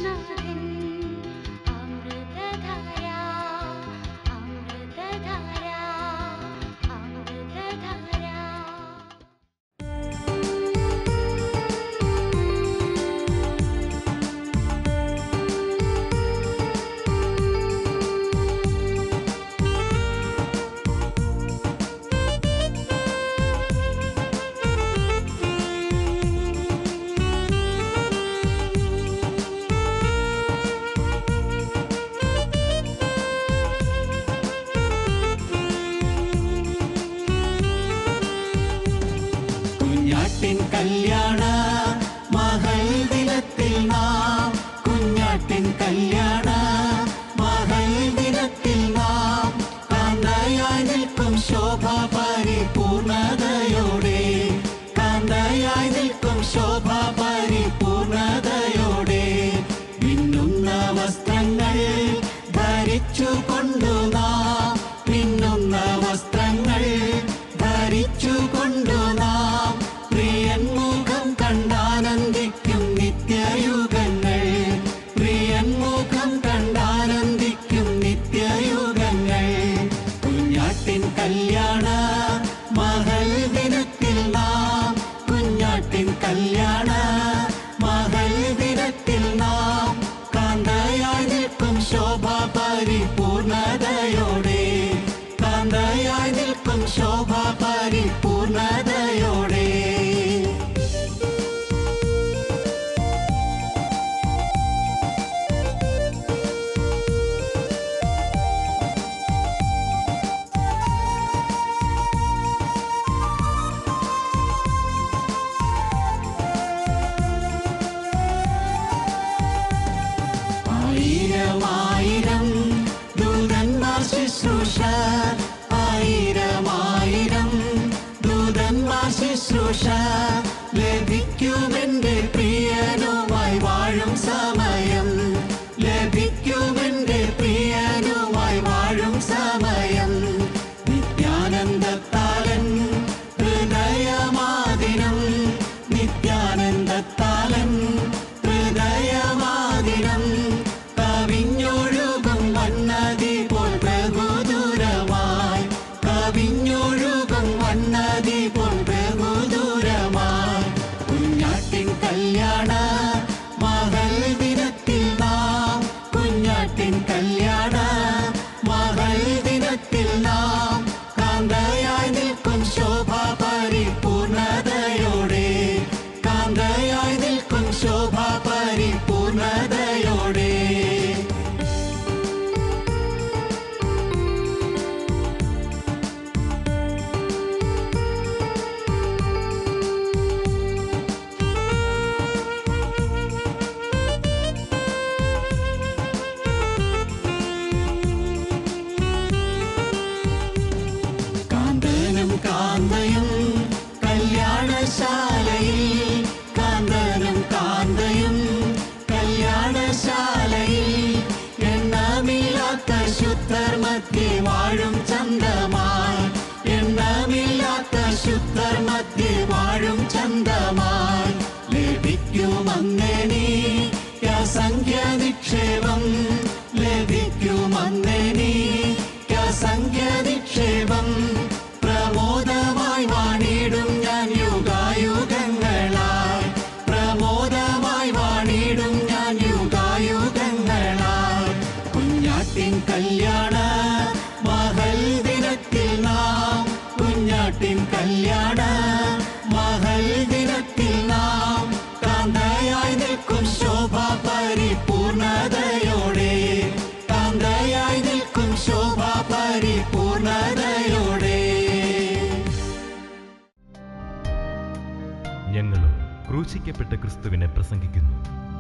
യേശുനാഥൻ അമൃതധാര അമൃതധാര അമൃതധാര കുഞ്ഞാട്ടിൻ കല്യാണ മകൾ ദിനത്തിൽ നാം കുഞ്ഞാട്ടിൻ കല്യാണ മകൾ ദിനത്തിൽ നാം കാന്തയായി നിൽക്കും ശോഭ പരിപൂർണതയോടെ കാന്തയായി നിൽക്കും ശോഭ പരിപൂർണതയോടെ മിന്നുന്ന വസ്ത്രങ്ങൾ ധരിച്ചു കൊണ്ടു നാം മിന്നുന്ന വസ്ത്രങ്ങൾ ധരിച്ചു കൊണ്ടു നാം പ്രിയൻ മുഖം കണ്ടാനന്ദിക്കും നിത്യയുഗങ്ങൾ പ്രിയൻ മുഖം കണ്ടാനന്ദിക്കും നിത്യയുഗങ്ങൾ കുഞ്ഞാട്ടിൻ കല്യാണ മകൾ ദിനത്തിൽ നാം കുഞ്ഞാട്ടിൻ കല്യാണ മകൾ ദിനത്തിൽ നാം കാന്തയായി നിൽക്കും ശോഭ പരിപൂർണതയോടെ കാന്തയായി നിൽക്കും ശോഭ പരിപൂർണതയോടെ ആയിരം ആയിരം ദൂതന്മാർ ശുശ്രൂഷ ആയിരം ആയിരം ദൂതന്മാർ ശുശ്രൂഷ ലഭിക്കുമെന്റെ പ്രിയനുമായി വാഴും സമയം ലഭിക്കുമെന്റെ പ്രിയനുമായി വാഴും സമയം നിത്യാനന്ദത്താലൻ ഹൃദയമാദിനം നിത്യാനന്ദത്താലൻ ഹൃദയമാദിനം കവിഞ്ഞൊഴുകും വന്നതി പോൽ ബഹുദൂരമായി കവിഞ്ഞൊഴുകും വന്നതി പോൽ ബഹുദൂരമായി കുഞ്ഞാട്ടിൻ കല്യാണ മകൾ ദിനത്തിൽ നാം കുഞ്ഞാട്ടിൻ കല്യാണ മകൾ ദിനത്തിൽ നാം കാന്തയായി നിൽക്കും ശോഭ പരിപൂർണതയോടെ കാന്തയായി നിൽക്കും ശോഭ പരിപൂർണതയോടെ കാന്തനും കാന്തയും കല്യാണശാലയിൽ കാന്തനും കാന്തയും കല്യാണശാലയിൽ എണ്ണമില്ലാത്ത ശുദ്ധർ മധ്യേ വാഴും ചന്തമായി എണ്ണമില്ലാത്ത ശുദ്ധർ മധ്യേ വാഴും ചന്തമായി ലഭിക്കുമങ്ങനെ സംഖ്യ നിക്ഷേപം ലഭിക്കുമങ്ങനെ സംഖ്യ നിക്ഷേപം പ്രമോദമായി വാണിടും ഞാൻ യുഗായുഗങ്ങളായി പ്രമോദമായി വാണിടും ഞാൻ യുഗായുഗങ്ങളായി കുഞ്ഞാട്ടിൻ കല്യാണ മകൾ ദിനത്തിൽ നാം കുഞ്ഞാട്ടിൻ കല്യാണ മകൾ ദിനത്തിൽ നാം കാന്തയായി നിൽക്കും ശോഭ പരിപൂർണതയോടെ കാന്തയായി നിൽക്കും ശോഭ പരിപൂർണതയോടെ ഞങ്ങളും ക്രൂശിക്കപ്പെട്ട ക്രിസ്തുവിനെ പ്രസംഗിക്കുന്നു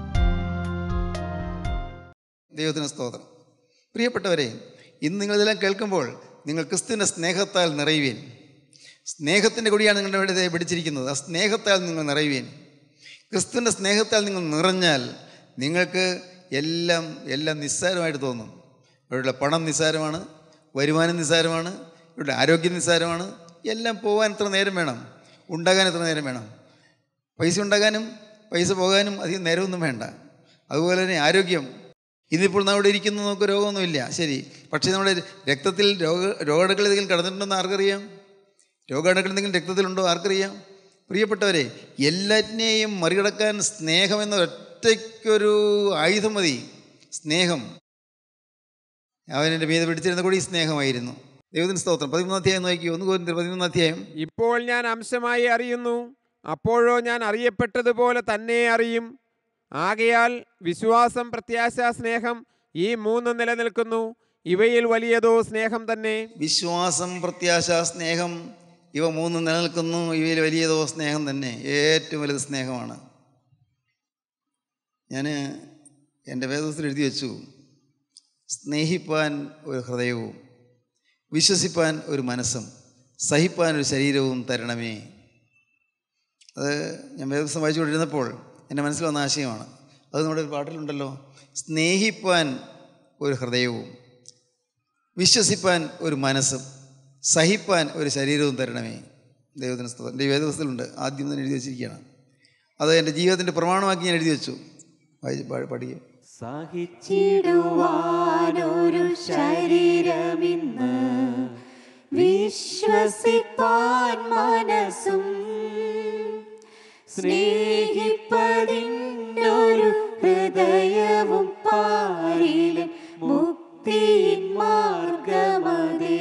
ദൈവത്തിന് സ്തോത്രം പ്രിയപ്പെട്ടവരെ ഇന്ന് നിങ്ങളിതെല്ലാം കേൾക്കുമ്പോൾ നിങ്ങൾ ക്രിസ്തുവിൻ്റെ സ്നേഹത്താൽ നിറയുവേൻ സ്നേഹത്തിൻ്റെ കൊടിയാണ് നിങ്ങളുടെ ഇവിടെ പിടിച്ചിരിക്കുന്നത് ആ സ്നേഹത്താൽ നിങ്ങൾ നിറയുവേൻ ക്രിസ്തുവിൻ്റെ സ്നേഹത്താൽ നിങ്ങൾ നിറഞ്ഞാൽ നിങ്ങൾക്ക് എല്ലാം എല്ലാം നിസ്സാരമായിട്ട് തോന്നും ഇവരുടെ പണം നിസ്സാരമാണ് വരുമാനം നിസ്സാരമാണ് ഇവരുടെ ആരോഗ്യം നിസ്സാരമാണ് എല്ലാം പോകാൻ എത്ര നേരം വേണം ഉണ്ടാകാൻ എത്ര നേരം വേണം പൈസ ഉണ്ടാകാനും പൈസ പോകാനും അധികം നേരമൊന്നും വേണ്ട അതുപോലെ തന്നെ ആരോഗ്യം ഇന്നിപ്പോൾ നാം ഇവിടെ ഇരിക്കുന്നു നമുക്ക് രോഗമൊന്നുമില്ല ശരി പക്ഷേ നമ്മുടെ രക്തത്തിൽ രോഗ രോഗാണുക്കൾ എന്തെങ്കിലും കടന്നിട്ടുണ്ടെന്ന് ആർക്കറിയാം രോഗാണുക്കൾ എന്തെങ്കിലും രക്തത്തിലുണ്ടോ ആർക്കറിയാം പ്രിയപ്പെട്ടവരെ എല്ലാറ്റിനെയും മറികടക്കാൻ സ്നേഹം എന്ന ഒറ്റയ്ക്കൊരു ആയുധം മതി സ്നേഹം അവൻ എൻ്റെ മീതെ പിടിച്ചിരുന്ന കൂടി സ്നേഹമായിരുന്നു ദൈവത്തിന് സ്തോത്രം പതിമൂന്നാം അധ്യായം നോക്കി ഒന്ന് കോരിന്തർ പതിമൂന്നാം അധ്യായം ഇപ്പോൾ ഞാൻ അംശമായി അറിയുന്നു അപ്പോഴോ ഞാൻ അറിയപ്പെട്ടതുപോലെ തന്നെ അറിയും ആകയാൽ വിശ്വാസം പ്രത്യാശ സ്നേഹം ഈ മൂന്ന് നിലനിൽക്കുന്നു ഇവയിൽ വലിയതോ സ്നേഹം തന്നെ വിശ്വാസം പ്രത്യാശ സ്നേഹം ഇവ മൂന്ന് നിലനിൽക്കുന്നു ഇവയിൽ വലിയതോ സ്നേഹം തന്നെ ഏറ്റവും വലുത് സ്നേഹമാണ് ഞാൻ എൻ്റെ വേദത്തിൽ എഴുതി വെച്ചു സ്നേഹിപ്പാൻ ഒരു ഹൃദയവും വിശ്വസിപ്പാൻ ഒരു മനസ്സും സഹിപ്പാൻ ഒരു ശരീരവും തരണമേ അത് ഞാൻ വേദപുസ്തകം വായിച്ചുകൊണ്ടിരുന്നപ്പോൾ എൻ്റെ മനസ്സിൽ വന്ന ആശയമാണ് അത് നമ്മുടെ ഒരു പാട്ടിലുണ്ടല്ലോ സ്നേഹിപ്പാൻ ഒരു ഹൃദയവും വിശ്വസിപ്പാൻ ഒരു മനസ്സും സഹിപ്പാൻ ഒരു ശരീരവും തരണമേ ദൈവത്തിന് സ്തോത്രം എൻ്റെ വേദപുസ്തകത്തിലുണ്ട് ആദ്യം തന്നെ എഴുതി വെച്ചിരിക്കുകയാണ് അത് എൻ്റെ ജീവിതത്തിൻ്റെ പ്രമാണമാക്കി ഞാൻ എഴുതി വെച്ചു വായിച്ച് പാ- പഠിക്കുക സഹിച്ചിടുവാനൊരു ശരീരമിന്ന് വിശ്വസിപ്പാൻ മനസ്സും സ്നേഹിപ്പതിനൊരു ഹൃദയവും പാരിലും മുക്തിയിൻ മാർഗമതേ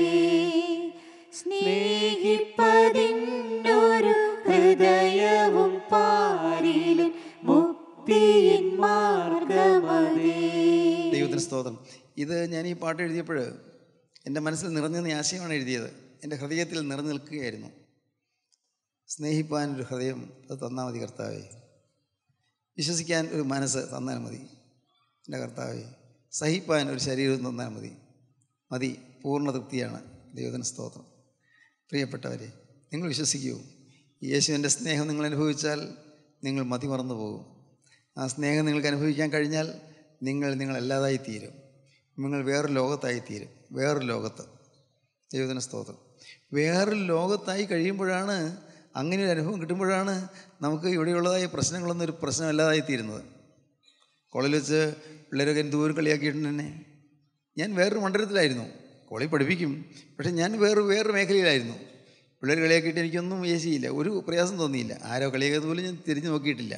സ്നേഹിപ്പതിനൊരു ഹൃദയവും പാരിലും മുക്തിയിൻ മാർഗമതേ ദൈവത്തിന് സ്തോത്രം ഇത് ഞാൻ ഈ പാട്ട് എഴുതിയപ്പോൾ എൻ്റെ മനസ്സിൽ നിറഞ്ഞ ആശയമാണ് എഴുതിയത് എൻ്റെ ഹൃദയത്തിൽ നിറഞ്ഞു നിൽക്കുകയായിരുന്നു സ്നേഹിപ്പാൻ ഒരു ഹൃദയം അത് തന്നാൽ മതി കർത്താവേ വിശ്വസിക്കാൻ ഒരു മനസ്സ് തന്നാൽ മതി എൻ്റെ കർത്താവേ സഹിപ്പാൻ ഒരു ശരീരവും തന്നാൽ മതി മതി പൂർണ്ണ തൃപ്തിയാണ് ദൈവത്തിന് സ്തോത്രം പ്രിയപ്പെട്ടവരെ നിങ്ങൾ വിശ്വസിക്കൂ യേശുവിൻ്റെ സ്നേഹം നിങ്ങൾ അനുഭവിച്ചാൽ നിങ്ങൾ മതി മറന്നു പോകും ആ സ്നേഹം നിങ്ങൾക്ക് അനുഭവിക്കാൻ കഴിഞ്ഞാൽ നിങ്ങൾ നിങ്ങളല്ലാതായി തീരും നിങ്ങൾ വേറൊരു ലോകത്തായി തീരും വേറൊരു ലോകത്ത് ദൈവത്തിന് സ്തോത്രം വേറൊരു ലോകത്തായി കഴിയുമ്പോഴാണ് അങ്ങനെ ഒരു അനുഭവം കിട്ടുമ്പോഴാണ് നമുക്ക് ഇവിടെയുള്ളതായ പ്രശ്നങ്ങളൊന്നും ഒരു പ്രശ്നമല്ലാതായി തീരുന്നത് കോളേജിൽ വെച്ച് പിള്ളേരൊക്കെ എന്നെ ദൂരം കളിയാക്കിയിട്ടുണ്ട് തന്നെ ഞാൻ വേറൊരു മണ്ഡലത്തിലായിരുന്നു കോളേജ് പഠിപ്പിക്കും പക്ഷേ ഞാൻ വേറെ വേറൊരു മേഖലയിലായിരുന്നു പിള്ളേർ കളിയാക്കിയിട്ട് എനിക്കൊന്നും ഏശിയില്ല ഒരു പ്രയാസം തോന്നിയില്ല ആരോ കളിയാക്കിയത് പോലും ഞാൻ തിരിഞ്ഞു നോക്കിയിട്ടില്ല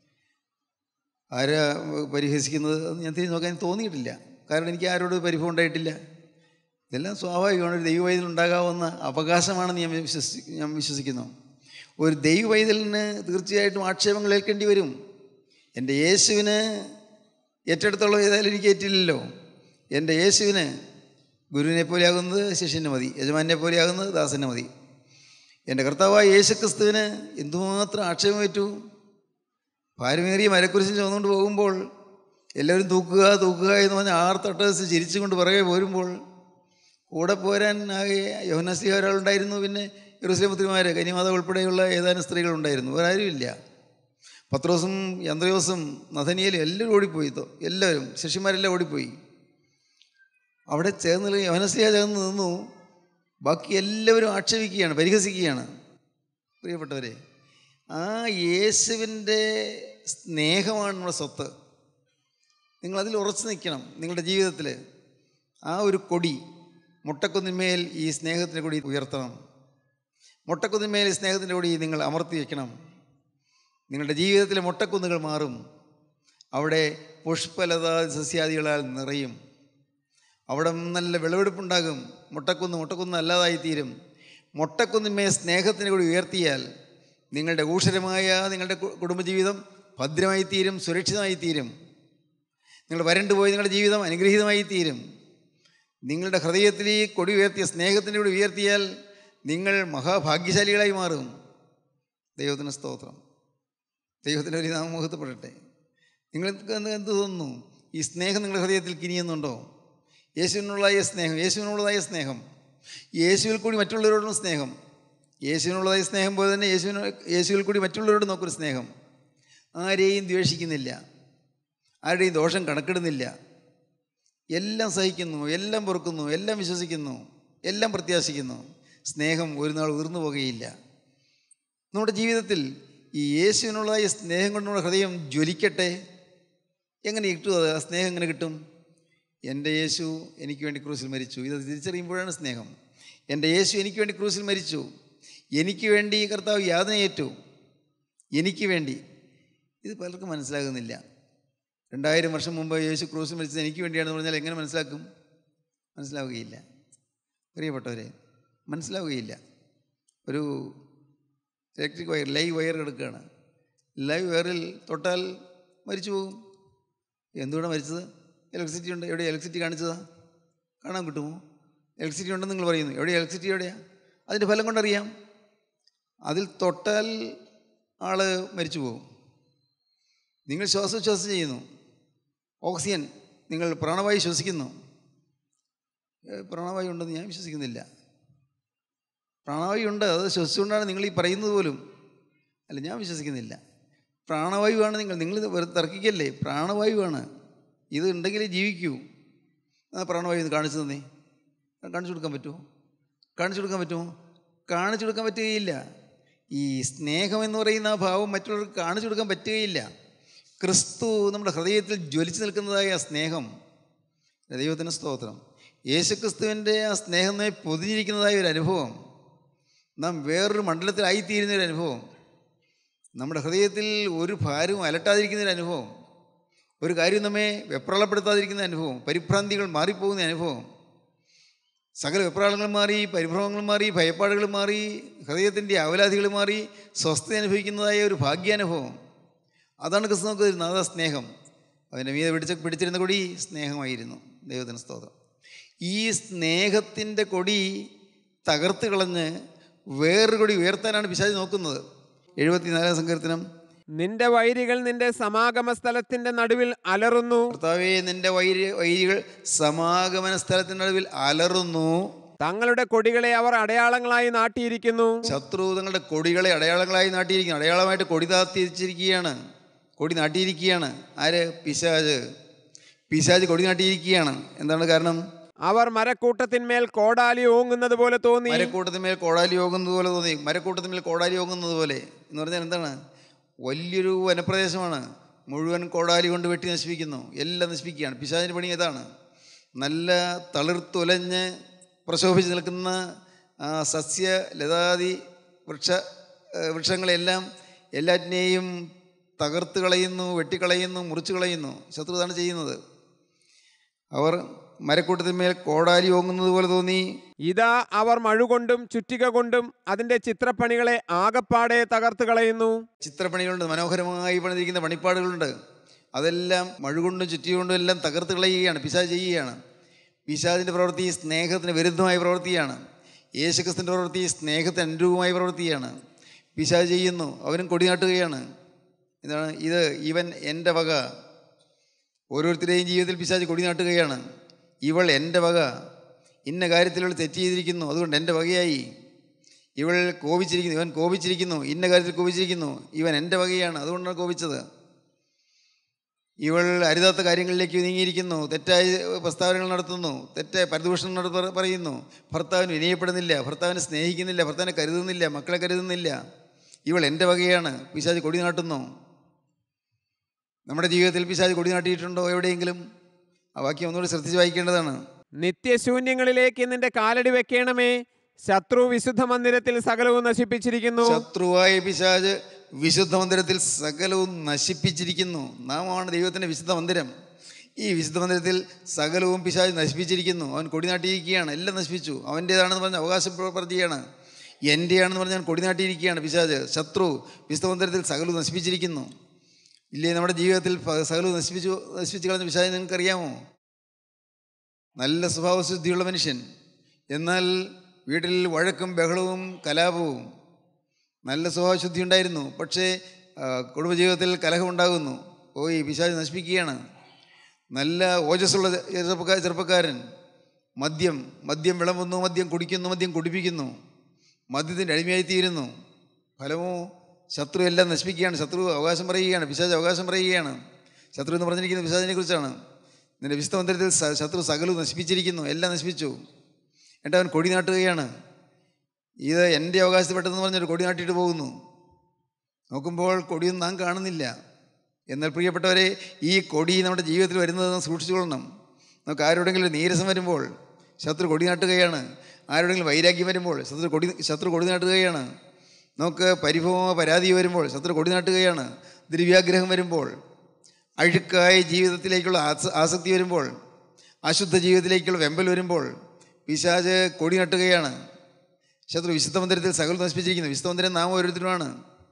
ആരാ പരിഹസിക്കുന്നത് എന്ന് ഞാൻ തിരിഞ്ഞു നോക്കാൻ തോന്നിയിട്ടില്ല കാരണം എനിക്ക് ആരോട് പരിഭവം ഉണ്ടായിട്ടില്ല ഇതെല്ലാം സ്വാഭാവികമാണ് ഒരു ദൈവവൈതൽ ഉണ്ടാകാവുന്ന അവകാശമാണെന്ന് ഞാൻ വിശ്വസി ഞാൻ വിശ്വസിക്കുന്നു ഒരു ദൈവവൈതലിന് തീർച്ചയായിട്ടും ആക്ഷേപങ്ങൾ ഏൽക്കേണ്ടി വരും എൻ്റെ യേശുവിന് ഏറ്റെടുത്തോളം ഏതായാലും എനിക്ക് ഏറ്റില്ലല്ലോ എൻ്റെ യേശുവിന് ഗുരുവിനെ പോലെയാകുന്നത് ശിഷ്യന് മതി യജമാനെ പോലെയാകുന്നത് ദാസന് മതി എൻ്റെ കർത്താവായ യേശുക്രിസ്തുവിന് എന്തുമാത്രം ആക്ഷേപമേറ്റു ഭാരമേറിയ മരക്കുരിശും ചുമന്നുകൊണ്ട് പോകുമ്പോൾ എല്ലാവരും തൂക്കുക തൂക്കുക എന്ന് പറഞ്ഞ് ആർത്തട്ടസ് ചിരിച്ചുകൊണ്ട് പുറകെ പോരുമ്പോൾ കൂടെ പോരാൻ ആകെ യോഹനസ്ലിഹ ഒരാളുണ്ടായിരുന്നു പിന്നെ യെറുസലേമുത്രിമാർ കനിമാത ഉൾപ്പെടെയുള്ള ഏതാനും സ്ത്രീകളുണ്ടായിരുന്നു വേറെ ആരുമില്ല പത്രോസും യന്ത്രയോസും നഥനിയലും എല്ലാവരും ഓടിപ്പോയി തോ- എല്ലാവരും ശിഷ്യന്മാരെല്ലാം ഓടിപ്പോയി അവിടെ ചേർന്ന് യോഹനസ്ലിഹ ചേർന്ന് നിന്നു ബാക്കി എല്ലാവരും ആക്ഷേപിക്കുകയാണ് പരിഹസിക്കുകയാണ് പ്രിയപ്പെട്ടവരെ ആ യേശുവിൻ്റെ സ്നേഹമാണ് നമ്മുടെ സ്വത്ത് നിങ്ങളതിൽ ഉറച്ചു നിൽക്കണം നിങ്ങളുടെ ജീവിതത്തിൽ ആ ഒരു കൊടി മുട്ടക്കുന്നിന്മേൽ ഈ സ്നേഹത്തിൻ്റെ കൊടി ഉയർത്തണം മുട്ടക്കുന്നിന്മേൽ ഈ സ്നേഹത്തിൻ്റെ കൊടി നിങ്ങൾ അമർത്തി വയ്ക്കണം നിങ്ങളുടെ ജീവിതത്തിലെ മുട്ടക്കുന്നുകൾ മാറും അവിടെ പുഷ്പലതാ സസ്യാദികളാൽ നിറയും അവിടെ നല്ല വിളവെടുപ്പുണ്ടാകും മുട്ടക്കുന്ന് മുട്ടക്കുന്ന് അല്ലാതായി തീരും മുട്ടക്കുന്നിന്മേ സ്നേഹത്തിന് കൂടി ഉയർത്തിയാൽ നിങ്ങളുടെ ഊഷരമായ നിങ്ങളുടെ കു- കുടുംബജീവിതം ഭദ്രമായി തീരും സുരക്ഷിതമായി തീരും നിങ്ങൾ വരണ്ടു പോയി നിങ്ങളുടെ ജീവിതം അനുഗ്രഹീതമായി തീരും നിങ്ങളുടെ ഹൃദയത്തിൽ ഈ കൊടി ഉയർത്തിയ സ്നേഹത്തിൻ്റെ കൂടി ഉയർത്തിയാൽ നിങ്ങൾ മഹാഭാഗ്യശാലികളായി മാറും ദൈവത്തിന് സ്തോത്രം ദൈവത്തിൻ്റെ ഒരു നാമം മുഹത്തപ്പെടട്ടെ നിങ്ങൾക്ക് എന്ത് എന്ത് തോന്നുന്നു ഈ സ്നേഹം നിങ്ങളുടെ ഹൃദയത്തിൽ കിനിയുന്നുണ്ടോ യേശുവിനുള്ളതായ സ്നേഹം യേശുവിനുള്ളതായ സ്നേഹം യേശുവിൽ കൂടി മറ്റുള്ളവരോടും സ്നേഹം യേശുവിനുള്ളതായ സ്നേഹം പോലെ തന്നെ യേശുവിന് യേശുവിൽ കൂടി മറ്റുള്ളവരോട് നോക്കൊരു സ്നേഹം ആരെയും ദ്വേഷിക്കുന്നില്ല ആരുടെയും ദോഷം കണക്കിടുന്നില്ല എല്ലാം സഹിക്കുന്നു എല്ലാം പൊറുക്കുന്നു എല്ലാം വിശ്വസിക്കുന്നു എല്ലാം പ്രത്യാശിക്കുന്നു സ്നേഹം ഒരു നാൾ ഉയർന്നു പോകുകയില്ല നമ്മുടെ ജീവിതത്തിൽ ഈ യേശുവിനുള്ളതായ സ്നേഹം കൊണ്ട് നമ്മുടെ ഹൃദയം ജ്വലിക്കട്ടെ എങ്ങനെ കിട്ടും അത് ആ സ്നേഹം എങ്ങനെ കിട്ടും എൻ്റെ യേശു എനിക്ക് വേണ്ടി ക്രൂസിൽ മരിച്ചു ഇത് തിരിച്ചറിയുമ്പോഴാണ് സ്നേഹം എൻ്റെ യേശു എനിക്ക് വേണ്ടി ക്രൂസിൽ മരിച്ചു എനിക്ക് വേണ്ടി കർത്താവ് യാതനയേറ്റു എനിക്ക് വേണ്ടി ഇത് പലർക്കും മനസ്സിലാകുന്നില്ല രണ്ടായിരം വർഷം മുമ്പ് യേശു ക്രൂസിൽ മരിച്ചത് എനിക്ക് വേണ്ടിയാണെന്ന് പറഞ്ഞാൽ എങ്ങനെ മനസ്സിലാക്കും മനസ്സിലാവുകയില്ല പ്രിയപ്പെട്ടവരെ മനസ്സിലാവുകയില്ല ഒരു ഇലക്ട്രിക് വയർ ലൈവ് വയർ കിടക്കുകയാണ് ലൈവ് വയറിൽ തൊട്ടാൽ മരിച്ചു പോകും എന്തുകൊണ്ടാണ് മരിച്ചത് ഇലക്ട്രിസിറ്റി ഉണ്ട് എവിടെ ഇലക്ട്രിസിറ്റി കാണിച്ചതാ കാണാൻ കിട്ടുമോ ഇലക്ട്രിസിറ്റി ഉണ്ടെന്ന് നിങ്ങൾ പറയുന്നു എവിടെ ഇലക്ട്രിസിറ്റി എവിടെയാണ് അതിൻ്റെ ഫലം കൊണ്ടറിയാം അതിൽ തൊട്ടാൽ ആൾ മരിച്ചു പോകും നിങ്ങൾ ശ്വാസോച്ഛ്വാസം ചെയ്യുന്നു ഓക്സിജൻ നിങ്ങൾ പ്രാണവായു ശ്വസിക്കുന്നു ഏ, പ്രാണവായു ഉണ്ടെന്ന് ഞാൻ വിശ്വസിക്കുന്നില്ല പ്രാണവായു ഉണ്ട് അത് ശ്വസിച്ചുകൊണ്ടാണ് നിങ്ങൾ ഈ പറയുന്നത് പോലും അല്ല ഞാൻ വിശ്വസിക്കുന്നില്ല പ്രാണവായുവാണ് നിങ്ങൾ നിങ്ങൾ ഇത് വെറുതെ തർക്കിക്കല്ലേ പ്രാണവായുവാണ് ഇത് ഉണ്ടെങ്കിലേ ജീവിക്കൂ ആ പ്രാണവായു ഒന്ന് കാണിച്ചു തന്നേ കാണിച്ചു കൊടുക്കാൻ പറ്റുമോ കാണിച്ചു കൊടുക്കാൻ പറ്റുമോ കാണിച്ചു കൊടുക്കാൻ പറ്റുകയില്ല ഈ സ്നേഹം എന്ന് പറയുന്ന ആ ഭാവം മറ്റുള്ളവർക്ക് കാണിച്ചു കൊടുക്കാൻ പറ്റുകയില്ല ക്രിസ്തു നമ്മുടെ ഹൃദയത്തിൽ ജ്വലിച്ചു നിൽക്കുന്നതായ ആ സ്നേഹം ദൈവത്തിന് സ്തോത്രം യേശുക്രിസ്തുവിൻ്റെ ആ സ്നേഹം നമ്മെ പൊതിഞ്ഞിരിക്കുന്നതായ ഒരു അനുഭവം നാം വേറൊരു മണ്ഡലത്തിലായിത്തീരുന്ന ഒരു അനുഭവം നമ്മുടെ ഹൃദയത്തിൽ ഒരു ഭാരവും അലട്ടാതിരിക്കുന്ന ഒരു അനുഭവം ഒരു കാര്യം നമ്മെ വെപ്രാളപ്പെടുത്താതിരിക്കുന്ന അനുഭവം പരിഭ്രാന്തികൾ മാറിപ്പോകുന്ന അനുഭവം സകല വെപ്രാളങ്ങളും മാറി പരിഭ്രമങ്ങളും മാറി ഭയപ്പാടുകൾ മാറി ഹൃദയത്തിൻ്റെ അവലാധികൾ മാറി സ്വസ്ഥത അനുഭവിക്കുന്നതായ ഒരു ഭാഗ്യാനുഭവം അതാണ് ക്രിസ്തു നമുക്ക് തരുന്നത് അതാ സ്നേഹം അതിൻ്റെ മീതെ പിടിച്ച പിടിച്ചിരുന്ന കൊടി സ്നേഹമായിരുന്നു ദൈവത്തിന് സ്തോത്രം ഈ സ്നേഹത്തിൻ്റെ കൊടി തകർത്ത് കളഞ്ഞ് വേറൊരു കൊടി ഉയർത്താനാണ് പിശാചി നോക്കുന്നത് എഴുപത്തിനാലാം സങ്കീർത്തനം നിന്റെ വൈരികൾ നിന്റെ സമാഗമ സ്ഥലത്തിന്റെ നടുവിൽ അലറുന്നു കർത്താവേ നിന്റെ വൈരി വൈരികൾ സമാഗമന സ്ഥലത്തിൻ്റെ നടുവിൽ അലറുന്നു തങ്ങളുടെ കൊടികളെ അവർ അടയാളങ്ങളായി നാട്ടിയിരിക്കുന്നു ശത്രു തങ്ങളുടെ കൊടികളെ അടയാളങ്ങളായി നാട്ടിയിരിക്കുന്നു അടയാളമായിട്ട് കൊടി താത്തിരിച്ചിരിക്കുകയാണ് കൊടി നാട്ടിയിരിക്കുകയാണ് ആര് പിശാജ് പിശാജ് കൊടി നാട്ടിയിരിക്കുകയാണ് എന്താണ് കാരണം അവർ മരക്കൂട്ടത്തിന്മേൽ കോടാലി ഓങ്ങുന്നത് പോലെ തോന്നി മരക്കൂട്ടത്തിന്മേൽ കോടാലി യോഗുന്നത് പോലെ തോന്നി മരക്കൂട്ടത്തിന്മേൽ കോടാലി യോഗുന്നത് പോലെ എന്ന് പറഞ്ഞാൽ എന്താണ് വലിയൊരു വനപ്രദേശമാണ് മുഴുവൻ കോടാലി കൊണ്ട് വെട്ടി നശിപ്പിക്കുന്നു എല്ലാം നശിപ്പിക്കുകയാണ് പിശാചിൻ്റെ പണി ഇതാണ് നല്ല തളിർത്തുലഞ്ഞ് പ്രശോഭിച്ച് നിൽക്കുന്ന ആ, സസ്യ ലതാതി വൃക്ഷ ഏ, വൃക്ഷങ്ങളെല്ലാം എല്ലാറ്റിനെയും തകർത്ത് കളയുന്നു വെട്ടിക്കളയുന്നു മുറിച്ച് കളയുന്നു ശത്രു ഇതാണ് ചെയ്യുന്നത് അവർ മരക്കൂട്ടത്തിന്മേൽ കോടാലി ഓങ്ങുന്നത് പോലെ തോന്നി ഇതാ അവർ മഴുകൊണ്ടും ചുറ്റിക കൊണ്ടും അതിന്റെ ചിത്രപ്പണികളെ ആകപ്പാടെ തകർത്ത് കളയുന്നു ചിത്രപ്പണികളുണ്ട് മനോഹരമായി പണിതിരിക്കുന്ന പണിപ്പാടുകളുണ്ട് അതെല്ലാം മഴുകൊണ്ടും ചുറ്റികൊണ്ടും എല്ലാം തകർത്ത് കളയുകയാണ് പിശാജ് ചെയ്യുകയാണ് പിശാജിൻ്റെ പ്രവൃത്തി സ്നേഹത്തിന് വിരുദ്ധമായ പ്രവൃത്തിയാണ് യേശുക്രിസ്തുവിൻ്റെ പ്രവൃത്തി സ്നേഹത്തിന് അനുരൂപമായ പ്രവൃത്തിയാണ് പിശാജ് ചെയ്യുന്നു അവനും കൊടിനാട്ടുകയാണ് എന്താണ് ഇത് ഇവൻ എൻ്റെ വക ഓരോരുത്തരുടെയും ജീവിതത്തിൽ പിശാജ് കൊടിനാട്ടുകയാണ് ഇവൾ എൻ്റെ വക ഇന്ന കാര്യത്തിൽ ഇവൾ തെറ്റ് ചെയ്തിരിക്കുന്നു അതുകൊണ്ട് എൻ്റെ വകയായി ഇവൾ കോപിച്ചിരിക്കുന്നു ഇവൻ കോപിച്ചിരിക്കുന്നു ഇന്ന കാര്യത്തിൽ കോപിച്ചിരിക്കുന്നു ഇവൻ എൻ്റെ വകയാണ് അതുകൊണ്ടാണ് കോപിച്ചത് ഇവൾ അരുതാത്ത കാര്യങ്ങളിലേക്ക് നീങ്ങിയിരിക്കുന്നു തെറ്റായ പ്രസ്താവനകൾ നടത്തുന്നു തെറ്റായ പരിദൂഷണം നട പറ- പറയുന്നു ഭർത്താവിന് വിനയപ്പെടുന്നില്ല ഭർത്താവിനെ സ്നേഹിക്കുന്നില്ല ഭർത്താവിനെ കരുതുന്നില്ല മക്കളെ കരുതുന്നില്ല ഇവൾ എൻ്റെ വകയാണ് പിശാജ് കൊടി നാട്ടുന്നു നമ്മുടെ ജീവിതത്തിൽ പിശാജ് കൊടി നാട്ടിയിട്ടുണ്ടോ എവിടെയെങ്കിലും ആ വാക്യം ഒന്നുകൂടി ശ്രദ്ധിച്ച് വായിക്കേണ്ടതാണ് നിത്യശൂന്യങ്ങളിലേക്ക് നിന്റെ കാലടി വെക്കണമേ ശത്രു വിശുദ്ധ മന്ദിരത്തിൽ സകലവും നശിപ്പിച്ചിരിക്കുന്നു ശത്രുവായ പിശാജ് വിശുദ്ധ മന്ദിരത്തിൽ സകലവും നശിപ്പിച്ചിരിക്കുന്നു നാമാണ് ദൈവത്തിൻ്റെ വിശുദ്ധ മന്ദിരം ഈ വിശുദ്ധ മന്ദിരത്തിൽ സകലവും പിശാജ് നശിപ്പിച്ചിരിക്കുന്നു അവൻ കൊടിനാട്ടിയിരിക്കുകയാണ് എല്ലാം നശിപ്പിച്ചു അവൻ്റേതാണെന്ന് പറഞ്ഞ് അവകാശം പ്രവർത്തിക്കുകയാണ് എൻ്റെയാണെന്ന് പറഞ്ഞാൽ കൊടിനാട്ടിയിരിക്കുകയാണ് പിശാജ് ശത്രു വിശുദ്ധ മന്ദിരത്തിൽ സകലവും നശിപ്പിച്ചിരിക്കുന്നു ഇല്ലേ നമ്മുടെ ജീവിതത്തിൽ പ- സകലവും നശിപ്പിച്ചു നശിപ്പിച്ച് കളഞ്ഞ പിശാജ് നിങ്ങൾക്കറിയാമോ നല്ല സ്വഭാവശുദ്ധിയുള്ള മനുഷ്യൻ എന്നാൽ വീട്ടിൽ വഴക്കും ബഹളവും കലാപവും നല്ല സ്വഭാവശുദ്ധി ഉണ്ടായിരുന്നു പക്ഷേ ആ, കുടുംബജീവിതത്തിൽ കലഹമുണ്ടാകുന്നു പോയി പിശാച് നശിപ്പിക്കുകയാണ് നല്ല ഓജസ്സുള്ള ചെറുപ്പക്കാർ ചെറുപ്പക്കാരൻ മദ്യം മദ്യം വിളമ്പുന്നു മദ്യം കുടിക്കുന്നു മദ്യം കുടിപ്പിക്കുന്നു മദ്യത്തിൻ്റെ അടിമയായിത്തീരുന്നു ഫലമോ ശത്രു എല്ലാം നശിപ്പിക്കുകയാണ് ശത്രു അവകാശം പറയുകയാണ് പിശാച് അവകാശം പറയുകയാണ് ശത്രു എന്ന് പറഞ്ഞിരിക്കുന്നത് പിശാചിനെ കുറിച്ചാണ് നിന്റെ വിശുദ്ധ മന്ദിരത്തിൽ സ- ശത്രു സകലവും നശിപ്പിച്ചിരിക്കുന്നു എല്ലാം നശിപ്പിച്ചു എന്നിട്ട് അവൻ കൊടി നാട്ടുകയാണ് ഇത് എൻ്റെ അവകാശത്തിൽപ്പെട്ടെന്ന് പറഞ്ഞൊരു കൊടി നാട്ടിയിട്ട് പോകുന്നു നോക്കുമ്പോൾ കൊടിയൊന്നും നാം കാണുന്നില്ല എന്നാൽ പ്രിയപ്പെട്ടവരെ ഈ കൊടി നമ്മുടെ ജീവിതത്തിൽ വരുന്നത് സൂക്ഷിച്ചുകൊള്ളണം നമുക്ക് ആരോടെങ്കിലും ഒരു നീരസം വരുമ്പോൾ ശത്രു കൊടി നാട്ടുകയാണ് ആരോടെങ്കിലും വൈരാഗ്യം വരുമ്പോൾ ശത്രു കൊടി ശത്രു കൊടി നാട്ടുകയാണ് നമുക്ക് പരിഭവമോ പരാതിയോ വരുമ്പോൾ ശത്രു കൊടി നാട്ടുകയാണ് ദ്രവ്യാഗ്രഹം വരുമ്പോൾ അഴുക്കായ ജീവിതത്തിലേക്കുള്ള ആസ- ആസക്തി വരുമ്പോൾ അശുദ്ധ ജീവിതത്തിലേക്കുള്ള വെമ്പൽ വരുമ്പോൾ പിശാജ് കൊടി നട്ടുകയാണ് ശത്രു വിശുദ്ധ മന്ദിരത്തിൽ സകൽ നശിപ്പിച്ചിരിക്കുന്നു വിശുദ്ധ മന്ദിരം നാം ഓരോരുത്തരുമാണ്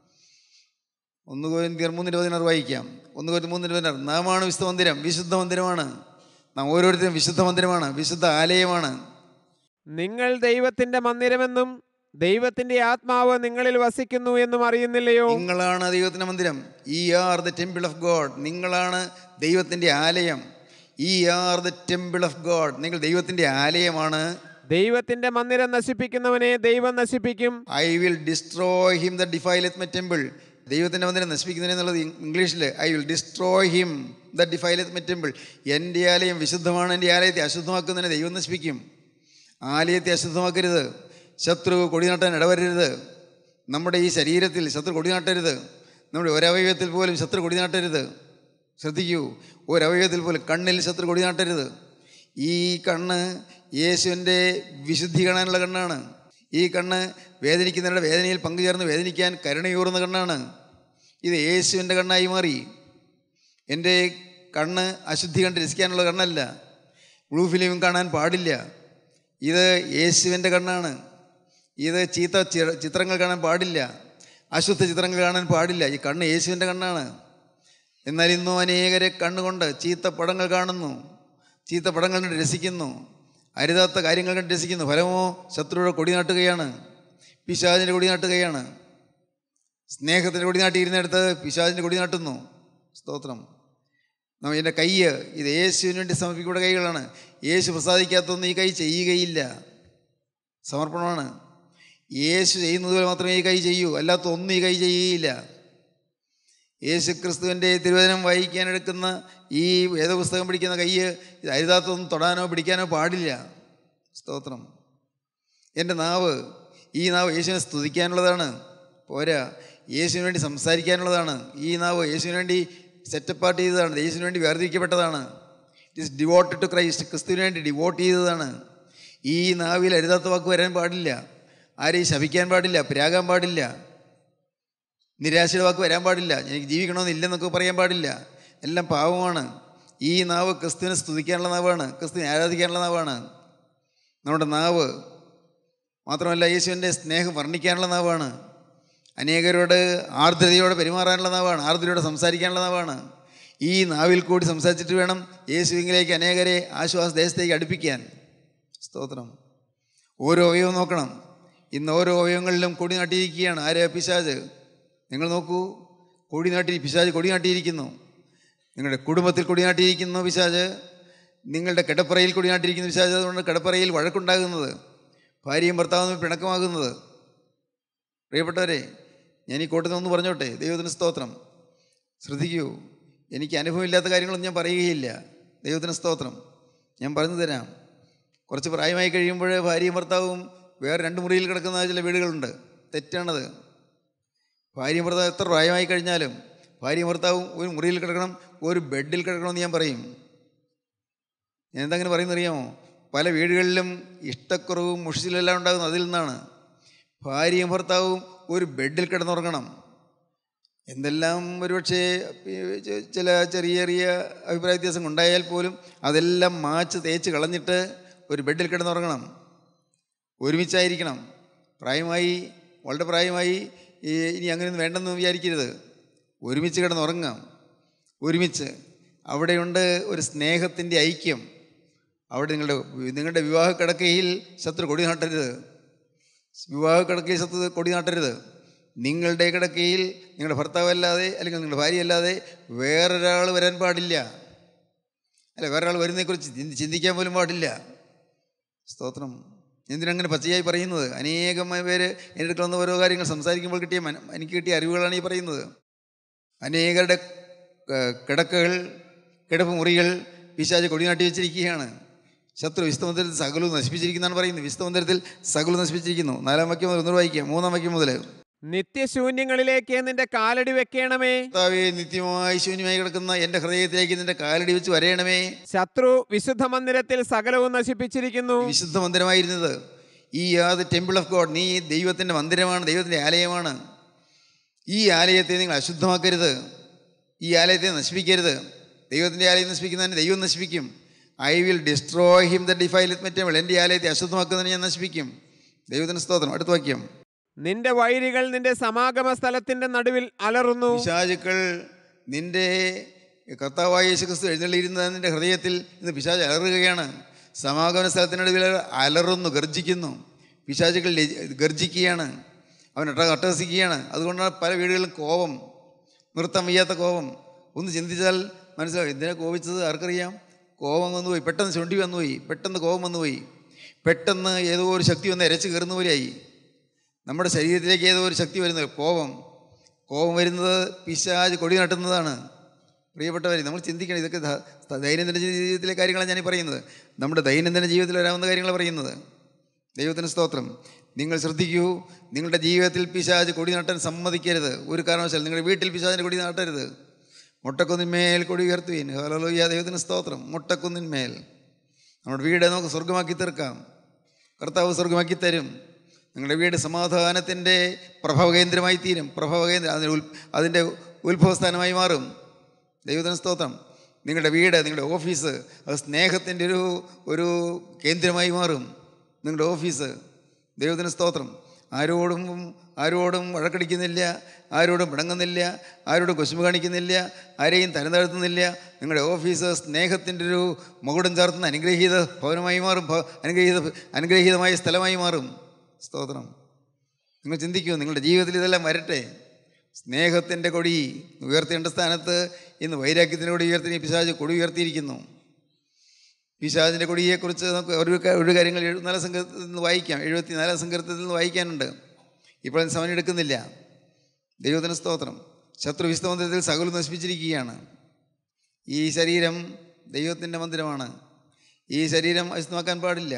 ഒന്ന് കോരിന്തിയർ മൂന്നിൻ്റെ പതിനാറ് വായിക്കാം ഒന്ന് കോരി മൂന്നിൻ്റെ പതിനാറ് നാമാണ് വിശുദ്ധ മന്ദിരം വിശുദ്ധ മന്ദിരമാണ് നാം ഓരോരുത്തരും വിശുദ്ധ മന്ദിരമാണ് വിശുദ്ധ ആലയമാണ് നിങ്ങൾ ദൈവത്തിന്റെ മന്ദിരമെന്നും ദൈവത്തിന്റെ ആത്മാവ് നിങ്ങളിൽ വസിക്കുന്നു എന്നും അറിയുന്നില്ലയോ നിങ്ങളാണ് ദൈവത്തിൻ്റെ മന്ദിരം ye are the temple of God നിങ്ങളാണ് ദൈവത്തിൻ്റെ ആലയം ye are the temple of God നിങ്ങൾ ദൈവത്തിൻ്റെ ആലയമാണ് ദൈവത്തിന്റെ മന്ദിരം നശിപ്പിക്കുന്നവനെ ദൈവം നശിപ്പിക്കും I will destroy him the defileth my temple ദൈവത്തിൻ്റെ മന്ദിരം നശിപ്പിക്കുന്നതിന് എന്നുള്ളത് ഇംഗ്ലീഷിൽ I will destroy him the defileth my temple എൻ്റെ ആലയം വിശുദ്ധമാണ് എൻ്റെ ആലയത്തെ അശുദ്ധമാക്കുന്നതിനെ ദൈവം നശിപ്പിക്കും ആലയത്തെ അശുദ്ധമാക്കരുത് ശത്രു കൊടിനാട്ടാൻ ഇടവരരുത് നമ്മുടെ ഈ ശരീരത്തിൽ ശത്രു കൊടിനാട്ടരുത് നമ്മുടെ ഒരവയവത്തിൽ പോലും ശത്രു കൊടിനാട്ടരുത് ശ്രദ്ധിക്കൂ ഒരവയവത്തിൽ പോലും കണ്ണിൽ ശത്രു കൊടിനാട്ടരുത് ഈ കണ്ണ് യേശുവിൻ്റെ വിശുദ്ധി കാണാനുള്ള കണ്ണാണ് ഈ കണ്ണ് വേദനിക്കുന്നവരുടെ വേദനയിൽ പങ്കുചേർന്ന് വേദനിക്കാൻ കരുണയൂറുന്ന കണ്ണാണ് ഇത് യേശുവിൻ്റെ കണ്ണായി മാറി എൻ്റെ കണ്ണ് അശുദ്ധി കണ്ട് രസിക്കാനുള്ള കണ്ണല്ല ബ്ലൂ ഫിലിം കാണാൻ പാടില്ല ഇത് യേശുവിൻ്റെ കണ്ണാണ് ഇത് ചീത്ത ചി- ചിത്രങ്ങൾ കാണാൻ പാടില്ല അശുദ്ധ ചിത്രങ്ങൾ കാണാൻ പാടില്ല ഈ കണ്ണ് യേശുവിൻ്റെ കണ്ണാണ് എന്നാൽ ഇന്നും അനേകരെ കണ്ണുകൊണ്ട് ചീത്ത പടങ്ങൾ കാണുന്നു ചീത്ത പടങ്ങൾ കണ്ട് രസിക്കുന്നു അരുതാത്ത കാര്യങ്ങൾ കണ്ട് രസിക്കുന്നു ഫലമോ ശത്രുവിടെ കൊടി നാട്ടുകയാണ് പിശാചിൻ്റെ കൊടി നാട്ടുകയാണ് സ്നേഹത്തിൻ്റെ കൊടി നാട്ടിയിരുന്നിടത്ത് പിശാചിൻ്റെ കൊടി നാട്ടുന്നു സ്തോത്രം നമ്മ എൻ്റെ കയ്യ് ഇത് യേശുവിന് വേണ്ടി സമർപ്പിക്കുന്ന കൈകളാണ് യേശു പ്രസാദിക്കാത്തൊന്നും ഈ കൈ ചെയ്യുകയില്ല സമർപ്പണമാണ് യേശു ചെയ്യുന്നത് പോലെ മാത്രമേ ഈ കൈ ചെയ്യൂ അല്ലാത്ത ഒന്നും ഈ കൈ ചെയ്യുകയില്ല യേശു ക്രിസ്തുവിൻ്റെ തിരുവചനം വായിക്കാനെടുക്കുന്ന ഈ വേദപുസ്തകം പിടിക്കുന്ന കയ്യ് ഇത് അരുതാത്തൊന്നും തൊടാനോ പിടിക്കാനോ പാടില്ല സ്തോത്രം എൻ്റെ നാവ് ഈ നാവ് യേശുവിനെ സ്തുതിക്കാനുള്ളതാണ് പോരാ യേശുവിന് വേണ്ടി സംസാരിക്കാനുള്ളതാണ് ഈ നാവ് യേശുവിന് വേണ്ടി സെറ്റപ്പാർട്ട് ചെയ്തതാണ് യേശുവിന് വേണ്ടി വേർതിരിക്കപ്പെട്ടതാണ് it is devoted to Christ ക്രിസ്തുവിന് വേണ്ടി ഡിവോട്ട് ചെയ്തതാണ് ഈ നാവിൽ അരുതാത്ത വാക്ക് വരാൻ പാടില്ല ആരെയും ശപിക്കാൻ പാടില്ല പ്രാകാൻ പാടില്ല നിരാശയുടെ വാക്ക് വരാൻ പാടില്ല എനിക്ക് ജീവിക്കണമെന്നില്ലെന്നൊക്കെ പറയാൻ പാടില്ല എല്ലാം പാവമാണ് ഈ നാവ് ക്രിസ്തുവിനെ സ്തുതിക്കാനുള്ള നാവാണ് ക്രിസ്തുവിനെ ആരാധിക്കാനുള്ള നാവാണ് നമ്മുടെ നാവ് മാത്രമല്ല യേശുവിൻ്റെ സ്നേഹം വർണ്ണിക്കാനുള്ള നാവാണ് അനേകരോട് ആർദ്രതയോടെ പെരുമാറാനുള്ള നാവാണ് ആർദ്രതയോടെ സംസാരിക്കാനുള്ള നാവാണ് ഈ നാവിൽ കൂടി സംസാരിച്ചിട്ട് വേണം യേശുവിങ്കിലേക്ക് അനേകരെ ആശ്വാസ ദേശത്തേക്ക് അടുപ്പിക്കാൻ സ്തോത്രം ഓരോ അവയവം നോക്കണം ഇന്ന് ഓരോ അവയവങ്ങളിലും കൊടി നാട്ടിയിരിക്കുകയാണ് ആരെ പിശാജ് നിങ്ങൾ നോക്കൂ കൊടി നാട്ടി പിശാജ് കൊടി നാട്ടിയിരിക്കുന്നു നിങ്ങളുടെ കുടുംബത്തിൽ കൊടി നാട്ടിയിരിക്കുന്നു പിശാജ് നിങ്ങളുടെ കിടപ്പറയിൽ കൊടി നാട്ടിയിരിക്കുന്ന പിശാജ് അതുകൊണ്ട് കിടപ്പറയിൽ വഴക്കുണ്ടാകുന്നത് ഭാര്യയും ഭർത്താവും തമ്മിൽ പിണക്കമാകുന്നത് പ്രിയപ്പെട്ടവരെ ഞാൻ ഈ കൂട്ടത്തിൽ ഒന്ന് പറഞ്ഞോട്ടെ ദൈവത്തിന് സ്തോത്രം ശ്രദ്ധിക്കൂ എനിക്ക് അനുഭവമില്ലാത്ത കാര്യങ്ങളൊന്നും ഞാൻ പറയുകയില്ല ദൈവത്തിന് സ്തോത്രം ഞാൻ പറഞ്ഞു തരാം കുറച്ച് പ്രായമായി കഴിയുമ്പോൾ ഭാര്യയും ഭർത്താവും വേറെ രണ്ട് മുറിയിൽ കിടക്കുന്ന ചില വീടുകളുണ്ട് തെറ്റാണത് ഭാര്യയും ഭർത്താവ് എത്ര പ്രായമായി കഴിഞ്ഞാലും ഭാര്യയും ഭർത്താവും ഒരു മുറിയിൽ കിടക്കണം ഒരു ബെഡിൽ കിടക്കണമെന്ന് ഞാൻ പറയും ഞാൻ എന്താ അങ്ങനെ പറയുന്നത് അറിയാമോ പല വീടുകളിലും ഇഷ്ടക്കുറവും മുഷിച്ചിലെല്ലാം ഉണ്ടാകുന്നത് അതിൽ നിന്നാണ് ഭാര്യയും ഭർത്താവും ഒരു ബെഡിൽ കിടന്നുറങ്ങണം എന്തെല്ലാം ഒരുപക്ഷെ ചെ- ചില ചെറിയ ചെറിയ അഭിപ്രായ വ്യത്യാസം ഉണ്ടായാൽ പോലും അതെല്ലാം മാച്ച് തേച്ച് കളഞ്ഞിട്ട് ഒരു ബെഡിൽ കിടന്നുറങ്ങണം ഒരുമിച്ചായിരിക്കണം പ്രായമായി വളരെ പ്രായമായി ഈ ഇനി അങ്ങനെയൊന്നും വേണ്ടെന്ന് വിചാരിക്കരുത് ഒരുമിച്ച് കിടന്നുറങ്ങാം ഒരുമിച്ച് അവിടെയുണ്ട് ഒരു സ്നേഹത്തിൻ്റെ ഐക്യം അവിടെ നിങ്ങളുടെ നിങ്ങളുടെ വിവാഹ കിടക്കയിൽ ശത്രു കൊടി നാട്ടരുത് വിവാഹ കിടക്കയിൽ ശത്രു കൊടി നാട്ടരുത് നിങ്ങളുടെ കിടക്കയിൽ നിങ്ങളുടെ ഭർത്താവല്ലാതെ അല്ലെങ്കിൽ നിങ്ങളുടെ ഭാര്യയല്ലാതെ വേറൊരാൾ വരാൻ പാടില്ല അല്ല വേറൊരാൾ വരുന്നതിനെക്കുറിച്ച് ചിന്തി- ചിന്തിക്കാൻ പോലും പാടില്ല സ്തോത്രം എന്തിനങ്ങനെ പച്ചയായി പറയുന്നത് അനേകം പേര് എൻ്റെ അടുക്കൽ വന്ന ഓരോ കാര്യങ്ങൾ സംസാരിക്കുമ്പോൾ കിട്ടിയ മന- എനിക്ക് കിട്ടിയ അറിവുകളാണ് ഈ പറയുന്നത് അനേകരുടെ ഏഹ്, കിടക്കകൾ കിടപ്പ് മുറികൾ പിശാച് കൊടിനാട്ടി വെച്ചിരിക്കുകയാണ് ശത്രു വിസ്തമന്ദിരത്തിൽ സകലവും നശിപ്പിച്ചിരിക്കുന്നതാണ് പറയുന്നത് വിസ്തമന്ദിരത്തിൽ സകലവും നശിപ്പിച്ചിരിക്കുന്നു നാലാം വാക്യം മുതൽ ഒന്നുകൂടെ വായിക്കാം മൂന്നാം വാക്യം മുതൽ നിത്യശൂന്യങ്ങളിലേക്ക് നിന്റെ കാലടി വെക്കണമേ കർത്താവെ നിത്യമായി ശൂന്യമായി കിടക്കുന്ന എൻ്റെ ഹൃദയത്തിലേക്ക് നിന്റെ കാലടി വെച്ച് വരയണമേ ശത്രു വിശുദ്ധ മന്ദിരത്തിൽ സകലവും നശിപ്പിച്ചിരിക്കുന്നു വിശുദ്ധ മന്ദിരമായിരുന്നത് ഈ യാത് ടെമ്പിൾ ഓഫ് ഗോഡ് നീ ദൈവത്തിൻ്റെ മന്ദിരമാണ് ദൈവത്തിൻ്റെ ആലയമാണ് ഈ ആലയത്തെ നിങ്ങൾ അശുദ്ധമാക്കരുത് ഈ ആലയത്തെ നശിപ്പിക്കരുത് ദൈവത്തിൻ്റെ ആലയം നശിപ്പിക്കുന്നതിന് ദൈവം നശിപ്പിക്കും I will destroy him the defile മെറ്റബിൾ എൻ്റെ ആലയത്തെ അശുദ്ധമാക്കുന്നതിന് ഞാൻ നശിപ്പിക്കും ദൈവത്തിന് സ്തോത്രം അടുത്ത വാക്യം നിന്റെ വൈരികൾ നിന്റെ സമാഗമ സ്ഥലത്തിന്റെ നടുവിൽ അലറുന്നു പിശാചുക്കൾ നിന്റെ കർത്താവായ യേശു ക്രിസ്തു എഴുന്നള്ളിയിരുന്ന നിന്റെ ഹൃദയത്തിൽ ഇന്ന് പിശാച് അലറുകയാണ് സമാഗമന സ്ഥലത്തിനടുവിൽ അലറുന്നു ഗർജിക്കുന്നു പിശാചുക്കൾ ലജ- ഗർജിക്കുകയാണ് അവൻ അട്ട അട്ടഹസിക്കുകയാണ് അതുകൊണ്ടാണ് പല വീടുകളിലും കോപം നിർത്താൻ വയ്യാത്ത കോപം ഒന്ന് ചിന്തിച്ചാൽ മനസ്സിലാവും എന്തിനാ കോപിച്ചത് ആർക്കറിയാം കോപം വന്നുപോയി പെട്ടെന്ന് ചുണ്ടി വന്നുപോയി പെട്ടെന്ന് കോപം വന്നുപോയി പെട്ടെന്ന് ഏതോ ഒരു ശക്തി വന്ന് ഇരച്ച് കയറുന്ന പോലെയായി നമ്മുടെ ശരീരത്തിലേക്ക് ഏതോ ഒരു ശക്തി വരുന്നത് കോപം കോപം വരുന്നത് പിശാജ് കൊടി നട്ടുന്നതാണ് പ്രിയപ്പെട്ടവരെ നമ്മൾ ചിന്തിക്കണം ഇതൊക്കെ ദ- ദ- ദൈനംദിന ജീവിതത്തിലെ കാര്യങ്ങളാണ് ഞാൻ ഈ പറയുന്നത് നമ്മുടെ ദൈനംദിന ജീവിതത്തിൽ വരാവുന്ന കാര്യങ്ങൾ പറയുന്നത് ദൈവത്തിന് സ്തോത്രം നിങ്ങൾ ശ്രദ്ധിക്കൂ നിങ്ങളുടെ ജീവിതത്തിൽ പിശാജ് കൊടി നട്ടാൻ സമ്മതിക്കരുത് ഒരു കാരണവശാലും നിങ്ങളുടെ വീട്ടിൽ പിശാജിൻ്റെ കൊടി നട്ടരുത് മുട്ടക്കുന്നിന്മേൽ കൊടി ഉയർത്തുവീൻ ഹലോയ്യ ദൈവത്തിന് സ്തോത്രം മുട്ടക്കുന്നിന്മേൽ നമ്മുടെ വീട് നമുക്ക് സ്വർഗമാക്കി തീർക്കാം കർത്താവ് സ്വർഗമാക്കി തരും നിങ്ങളുടെ വീട് സമാധാനത്തിൻ്റെ പ്രഭവകേന്ദ്രമായി തീരും പ്രഭവകേന്ദ്രം അതിൻ്റെ ഉൽ അതിൻ്റെ ഉത്ഭവസ്ഥാനമായി മാറും ദൈവത്തിന് സ്തോത്രം നിങ്ങളുടെ വീട് നിങ്ങളുടെ ഓഫീസ് അത് സ്നേഹത്തിൻ്റെ ഒരു ഒരു കേന്ദ്രമായി മാറും നിങ്ങളുടെ ഓഫീസ് ദൈവത്തിന് സ്തോത്രം ആരോടും ആരോടും വഴക്കടിക്കുന്നില്ല ആരോടും പിണങ്ങുന്നില്ല ആരോടും കൊശുമ കാണിക്കുന്നില്ല ആരെയും തരംതാഴ്ത്തുന്നില്ല നിങ്ങളുടെ ഓഫീസ് സ്നേഹത്തിൻ്റെ ഒരു മകുടം ചേർത്തുന്ന അനുഗ്രഹീത ഭവനമായി മാറും ഭ- അനുഗ്രഹീത അനുഗ്രഹീതമായ സ്ഥലമായി മാറും സ്തോത്രം നിങ്ങൾ ചിന്തിക്കൂ നിങ്ങളുടെ ജീവിതത്തിൽ ഇതെല്ലാം വരട്ടെ സ്നേഹത്തിൻ്റെ കൊടി ഉയർത്തേണ്ട സ്ഥാനത്ത് ഇന്ന് വൈരാഗ്യത്തിൻ്റെ കൊടി ഉയർത്തി ഈ പിശാജ് കൊടി ഉയർത്തിയിരിക്കുന്നു പിശാജിൻ്റെ കൊടിയെക്കുറിച്ച് നമുക്ക് ഒരു ക- ഒരു കാര്യങ്ങൾ എഴുപത്തിനാലാം സംഘത്തിൽ നിന്ന് വായിക്കാം എഴുപത്തിനാലാം സംഘത്തിൽ നിന്ന് വായിക്കാനുണ്ട് ഇപ്പോഴും സമയം എടുക്കുന്നില്ല ദൈവത്തിന് സ്തോത്രം ശത്രു വിശുദ്ധ മന്ദിരത്തിൽ സകലം നശിപ്പിച്ചിരിക്കുകയാണ് ഈ ശരീരം ദൈവത്തിൻ്റെ മന്ദിരമാണ് ഈ ശരീരം അശുദ്ധമാക്കാൻ പാടില്ല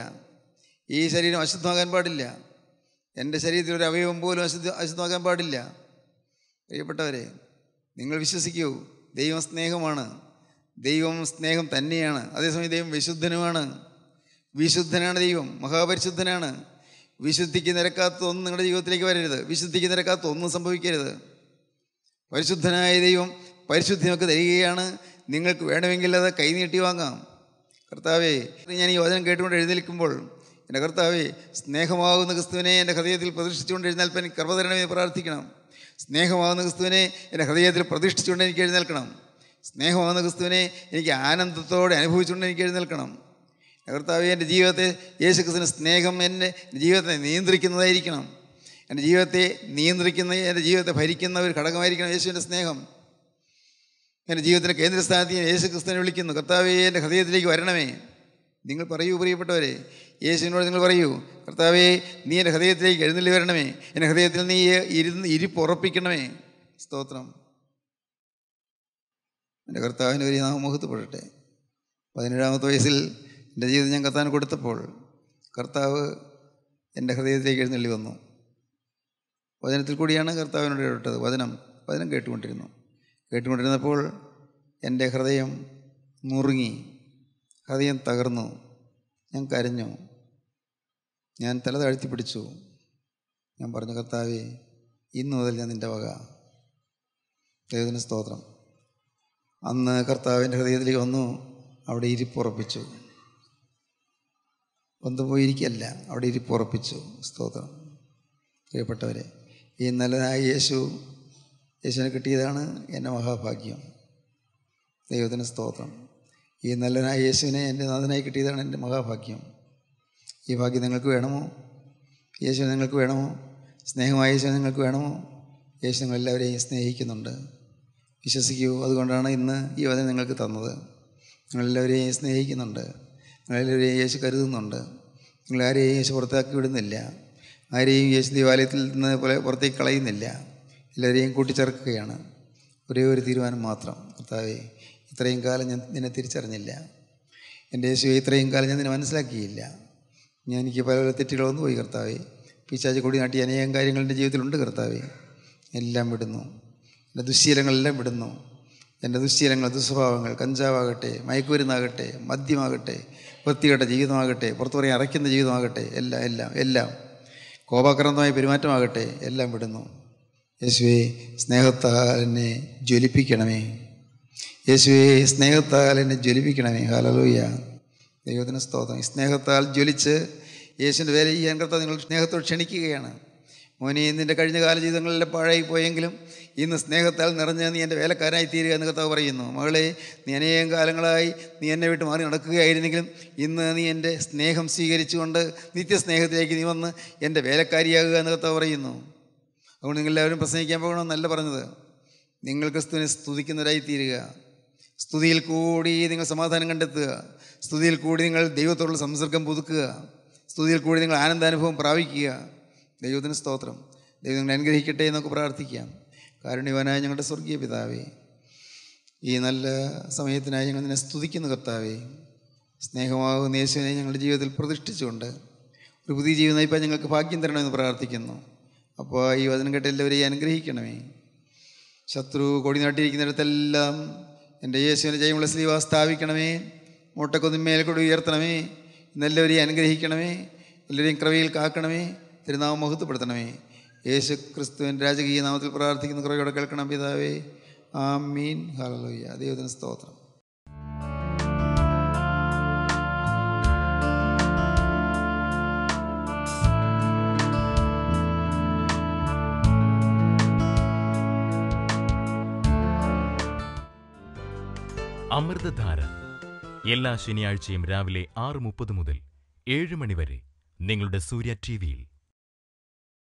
ഈ ശരീരം അശുദ്ധമാക്കാൻ പാടില്ല എൻ്റെ ശരീരത്തിൽ ഒരു അവയവം പോലും അശുദ്ധ അശുദ്ധമാക്കാൻ പാടില്ല പ്രിയപ്പെട്ടവരെ നിങ്ങൾ വിശ്വസിക്കൂ ദൈവം സ്നേഹമാണ് ദൈവം സ്നേഹം തന്നെയാണ് അതേസമയം ദൈവം വിശുദ്ധനുമാണ് വിശുദ്ധനാണ് ദൈവം മഹാപരിശുദ്ധനാണ് വിശുദ്ധിക്ക് നിരക്കാത്ത ഒന്നും നിങ്ങളുടെ ജീവിതത്തിലേക്ക് വരരുത് വിശുദ്ധിക്ക് നിരക്കാത്ത ഒന്നും സംഭവിക്കരുത് പരിശുദ്ധനായ ദൈവം പരിശുദ്ധി നമുക്ക് തരികയാണ് നിങ്ങൾക്ക് വേണമെങ്കിൽ അത് കൈനീട്ടി വാങ്ങാം കർത്താവേ ഞാൻ ഈ വചനം കേട്ടുകൊണ്ട് എഴുന്നേൽക്കുമ്പോൾ എൻ്റെ കർത്താവേ സ്നേഹമാകുന്ന ക്രിസ്തുവിനെ എൻ്റെ ഹൃദയത്തിൽ പ്രതിഷ്ഠിച്ചുകൊണ്ട് എഴുന്നേൽപ്പാൻ എനിക്ക് കർമ്മ തരണമേ പ്രാർത്ഥിക്കണം സ്നേഹമാകുന്ന ക്രിസ്തുവിനെ എൻ്റെ ഹൃദയത്തിൽ പ്രതിഷ്ഠിച്ചുകൊണ്ട് എനിക്ക് എഴുന്നേൽക്കണം സ്നേഹമാകുന്ന ക്രിസ്തുവിനെ എനിക്ക് ആനന്ദത്തോടെ അനുഭവിച്ചുകൊണ്ട് എനിക്ക് എഴുന്നേൽക്കണം എൻ്റെ കർത്താവേ എൻ്റെ ജീവിതത്തെ യേശു ക്രിസ്തുവിന് സ്നേഹം എൻ്റെ ജീവിതത്തെ നിയന്ത്രിക്കുന്നതായിരിക്കണം എൻ്റെ ജീവിതത്തെ നിയന്ത്രിക്കുന്ന എൻ്റെ ജീവിതത്തെ ഭരിക്കുന്ന ഒരു ഘടകമായിരിക്കണം യേശുവിൻ്റെ സ്നേഹം എൻ്റെ ജീവിതത്തിൻ്റെ കേന്ദ്രസ്ഥാനത്ത് ഞാൻ യേശു ക്രിസ്തുവിനെ വിളിക്കുന്നു കർത്താവേ എൻ്റെ ഹൃദയത്തിലേക്ക് വരണമേ നിങ്ങൾ പറയൂ പ്രിയപ്പെട്ടവരെ യേശുവിനോട് നിങ്ങൾ പറയൂ കർത്താവേ നീ എൻ്റെ ഹൃദയത്തിലേക്ക് എഴുന്നള്ളി വരണമേ എൻ്റെ ഹൃദയത്തിൽ നീ ഇരുന്ന് ഇരിപ്പുറപ്പിക്കണമേ സ്തോത്രം എൻ്റെ കർത്താവിൻ്റെ ഒരു നാമം മുഹത്വപ്പെടട്ടെ പതിനേഴാമത്തെ വയസ്സിൽ എൻ്റെ ജീവിതം ഞാൻ കർത്താവിന് കൊടുത്തപ്പോൾ കർത്താവ് എൻ്റെ ഹൃദയത്തിലേക്ക് എഴുന്നള്ളി വന്നു വചനത്തിൽ കൂടിയാണ് കർത്താവിനോട് ഇടപെട്ടത് വചനം വചനം കേട്ടുകൊണ്ടിരുന്നു കേട്ടുകൊണ്ടിരുന്നപ്പോൾ എൻ്റെ ഹൃദയം മുറുങ്ങി ഹൃദയം തകർന്നു ഞാൻ കരഞ്ഞു ഞാൻ തല താഴ്ത്തി പിടിച്ചു ഞാൻ പറഞ്ഞു കർത്താവേ ഇന്നു മുതൽ ഞാൻ നിൻ്റെ വക ദൈവത്തിന് സ്തോത്രം അന്ന് കർത്താവിൻ്റെ ഹൃദയത്തിലേക്ക് വന്നു അവിടെ ഇരിപ്പുറപ്പിച്ചു വന്നു പോയിരിക്കല്ല അവിടെ ഇരിപ്പുറപ്പിച്ചു സ്തോത്രം പ്രിയപ്പെട്ടവരെ ഈ നല്ലതായ യേശു യേശുവിനെ കിട്ടിയതാണ് എൻ്റെ മഹാഭാഗ്യം ദൈവത്തിന് സ്തോത്രം ഈ നല്ലനായ യേശുവിനെ എൻ്റെ നാഥനായി കിട്ടിയതാണ് എൻ്റെ മഹാഭാഗ്യം ഈ ഭാഗ്യം നിങ്ങൾക്ക് വേണമോ യേശു നിങ്ങൾക്ക് വേണമോ സ്നേഹമായ യേശു നിങ്ങൾക്ക് വേണമോ യേശു നിങ്ങളെല്ലാവരെയും സ്നേഹിക്കുന്നുണ്ട് വിശ്വസിക്കൂ അതുകൊണ്ടാണ് ഇന്ന് ഈ വചനം നിങ്ങൾക്ക് തന്നത് നിങ്ങളെല്ലാവരെയും സ്നേഹിക്കുന്നുണ്ട് നിങ്ങളെല്ലാവരെയും യേശു കരുതുന്നുണ്ട് നിങ്ങളാരെയും യേശു പുറത്താക്കി വിടുന്നില്ല ആരെയും യേശു ദേവാലയത്തിൽ നിന്ന് പോലെ പുറത്തേക്ക് കളയുന്നില്ല എല്ലാവരെയും കൂട്ടിച്ചേർക്കുകയാണ് ഒരേ ഒരു തീരുമാനം മാത്രം കർത്താവേ ഇത്രയും കാലം ഞാൻ നിന്നെ തിരിച്ചറിഞ്ഞില്ല എൻ്റെ യേശുവെ ഇത്രയും കാലം ഞാൻ നിന്നെ മനസ്സിലാക്കിയില്ല ഞാൻ എനിക്ക് പല പല തെറ്റുകൾ വന്നു പോയി കർത്താവേ പിശാച് കൊടി നാട്ടി അനേകം കാര്യങ്ങൾ എൻ്റെ ജീവിതത്തിലുണ്ട് കർത്താവേ എല്ലാം വിടുന്നു എൻ്റെ ദുശ്ശീലങ്ങളെല്ലാം വിടുന്നു എൻ്റെ ദുശ്ശീലങ്ങൾ ദുസ്വഭാവങ്ങൾ കഞ്ചാവാകട്ടെ മയക്കുമരുന്നാകട്ടെ മദ്യമാകട്ടെ വൃത്തികെട്ട ജീവിതമാകട്ടെ പുറത്തു പറയാൻ അറയ്ക്കുന്ന ജീവിതമാകട്ടെ എല്ലാം എല്ലാം എല്ലാം കോപാക്രാന്തമായ പെരുമാറ്റമാകട്ടെ എല്ലാം വിടുന്നു യേശുവെ സ്നേഹത്താൽ എന്നെ ജ്വലിപ്പിക്കണമേ യേശുവെ സ്നേഹത്താൽ എന്നെ ജ്വലിപ്പിക്കണമേ ഹാലലൂയ ദൈവത്തിന് സ്തോത്രം ഈ സ്നേഹത്താൽ ജ്വലിച്ച് യേശുവിൻ്റെ വേല ചെയ്യാൻ കർത്താവ് നിങ്ങൾ സ്നേഹത്തോട് ക്ഷണിക്കുകയാണ് മോനെ നിൻ്റെ കഴിഞ്ഞ കാല ജീവിതങ്ങളിലെല്ലാം പാഴായി പോയെങ്കിലും ഇന്ന് സ്നേഹത്താൽ നിറഞ്ഞ നീ എൻ്റെ വേലക്കാരായി തീരുക എന്ന് കർത്താവ് പറയുന്നു മകളെ നീ അനേകം കാലങ്ങളായി നീ എന്നെ വിട്ട് മാറി നടക്കുകയായിരുന്നെങ്കിലും ഇന്ന് നീ എൻ്റെ സ്നേഹം സ്വീകരിച്ചുകൊണ്ട് നിത്യസ്നേഹത്തിലേക്ക് നീ വന്ന് എൻ്റെ വേലക്കാരിയാകുക എന്ന് കർത്താവ് പറയുന്നു അതുകൊണ്ട് നിങ്ങളെല്ലാവരും പ്രസംഗിക്കാൻ പോകണമെന്നല്ല പറഞ്ഞത് നിങ്ങൾ ക്രിസ്തുവിനെ സ്തുതിക്കുന്നവരായി തീരുക സ്തുതിയിൽ കൂടി നിങ്ങൾ സമാധാനം കണ്ടെത്തുക സ്തുതിയിൽ കൂടി നിങ്ങൾ ദൈവത്തോടുള്ള സംസർഗം പുതുക്കുക സ്തുതിയിൽ കൂടി നിങ്ങൾ ആനന്ദാനുഭവം പ്രാപിക്കുക ദൈവത്തിന് സ്തോത്രം ദൈവം നിങ്ങളെ അനുഗ്രഹിക്കട്ടെ എന്നൊക്കെ പ്രാർത്ഥിക്കാം കാരുണ്യവാനായ ഞങ്ങളുടെ സ്വർഗീയ പിതാവേ ഈ നല്ല സമയത്തിനായി ഞങ്ങൾ നിന്നെ സ്തുതിക്കുന്നു കർത്താവേ സ്നേഹമാകുന്ന യേശുവിനെ ഞങ്ങളുടെ ജീവിതത്തിൽ പ്രതിഷ്ഠിച്ചുകൊണ്ട് ഒരു പുതിയ ജീവിതം നയിപ്പാൻ ഞങ്ങൾക്ക് ഭാഗ്യം തരണമെന്ന് പ്രാർത്ഥിക്കുന്നു അപ്പോൾ ഈ വചനം കേട്ട് എല്ലാവരെയും അനുഗ്രഹിക്കണമേ ശത്രു കൊടി നാട്ടിയിരിക്കുന്നിടത്തെല്ലാം എൻ്റെ യേശുവിനെ ജയമുള്ള സ്ലീവ സ്ഥാപിക്കണമേ മുട്ടക്കൊന്നിന്മേൽ കൂടി ഉയർത്തണമേ ഇന്നെല്ലാവരെയും അനുഗ്രഹിക്കണമേ എല്ലാവരെയും കൃപയിൽ കാക്കണമേ തിരുനാമം മഹത്വപ്പെടുത്തണമേ യേശു ക്രിസ്തുവിൻ്റെ രാജകീയ നാമത്തിൽ പ്രാർത്ഥിക്കുന്ന കുറയോടെ കേൾക്കണം പിതാവേ ആ മീൻ ഹാലലോയ്യ ദൈവത്തിന് സ്തോത്രം അമൃതധാര എല്ലാ ശനിയാഴ്ചയും രാവിലെ ആറ് മുപ്പത് മുതൽ ഏഴ് മണി വരെ നിങ്ങളുടെ സൂര്യ ടി വിയിൽ